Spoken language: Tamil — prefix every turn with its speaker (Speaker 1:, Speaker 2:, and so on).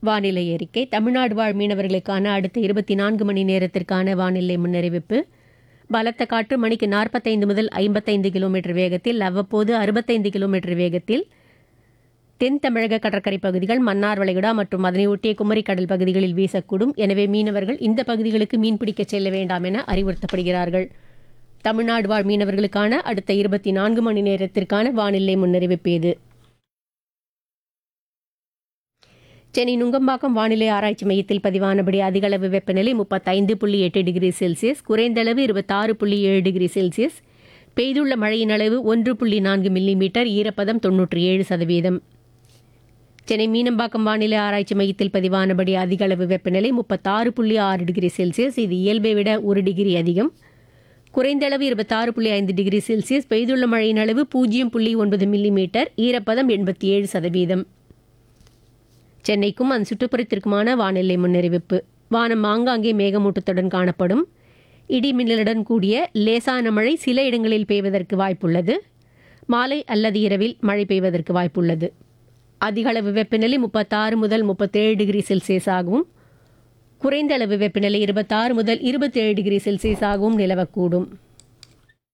Speaker 1: வானிலை அறிக்கை தமிழ்நாடு வாழ் மீனவர்களுக்கான அடுத்த இருபத்தி நான்கு மணி நேரத்திற்கான வானிலை முன்னறிவிப்பு பலத்த காற்று மணிக்கு நாற்பத்தைந்து முதல் ஐம்பத்தைந்து கிலோமீட்டர் வேகத்தில் அவ்வப்போது அறுபத்தைந்து கிலோமீட்டர் வேகத்தில் தென் தமிழக கடற்கரை பகுதிகள் மன்னார் வளைகுடா மற்றும் அதனை ஒட்டிய குமரி கடல் பகுதிகளில் வீசக்கூடும் எனவே மீனவர்கள் இந்த பகுதிகளுக்கு மீன்பிடிக்கச் செல்ல வேண்டாம் என அறிவுறுத்தப்படுகிறார்கள் தமிழ்நாடு வாழ் மீனவர்களுக்கான அடுத்த இருபத்தி நான்கு மணி நேரத்திற்கான வானிலை முன்னறிவிப்பு இது சென்னை நுங்கம்பாக்கம் வானிலை ஆராய்ச்சி மையத்தில் பதிவானபடி அதிகளவு வெப்பநிலை முப்பத்தைந்து புள்ளி எட்டு டிகிரி செல்சியஸ் குறைந்தளவு இருபத்தாறு புள்ளி ஏழு டிகிரி செல்சியஸ் பெய்துள்ள மழையின் அளவு ஒன்று புள்ளி நான்கு மில்லிமீட்டர் ஈரப்பதம் தொன்னூற்றி ஏழு சதவீதம் சென்னை மீனம்பாக்கம் வானிலை ஆராய்ச்சி மையத்தில் பதிவானபடி அதிகளவு வெப்பநிலை முப்பத்தாறு புள்ளி ஆறு டிகிரி செல்சியஸ் இது இயல்பை விட ஒரு டிகிரி அதிகம் குறைந்த அளவு இருபத்தாறு புள்ளி ஐந்து டிகிரி செல்சியஸ் பெய்துள்ள மழையின் அளவு பூஜ்ஜியம் புள்ளி ஒன்பது மில்லிமீட்டர் ஈரப்பதம் எண்பத்தி ஏழு சதவீதம் சென்னைக்கும் அதன் சுற்றுப்புறத்திற்குமான வானிலை முன்னறிவிப்பு வானம் ஆங்காங்கே மேகமூட்டத்துடன் காணப்படும் இடி மின்னலுடன் கூடிய லேசான மழை சில இடங்களில் பெய்வதற்கு வாய்ப்புள்ளது மாலை அல்லது இரவில் மழை பெய்வதற்கு வாய்ப்புள்ளது அதிகளவு வெப்பநிலை முப்பத்தாறு முதல் முப்பத்தேழு டிகிரி செல்சியஸ் ஆகவும் குறைந்த அளவு வெப்பநிலை இருபத்தாறு முதல் இருபத்தேழு டிகிரி செல்சியஸ் ஆகவும் நிலவக்கூடும்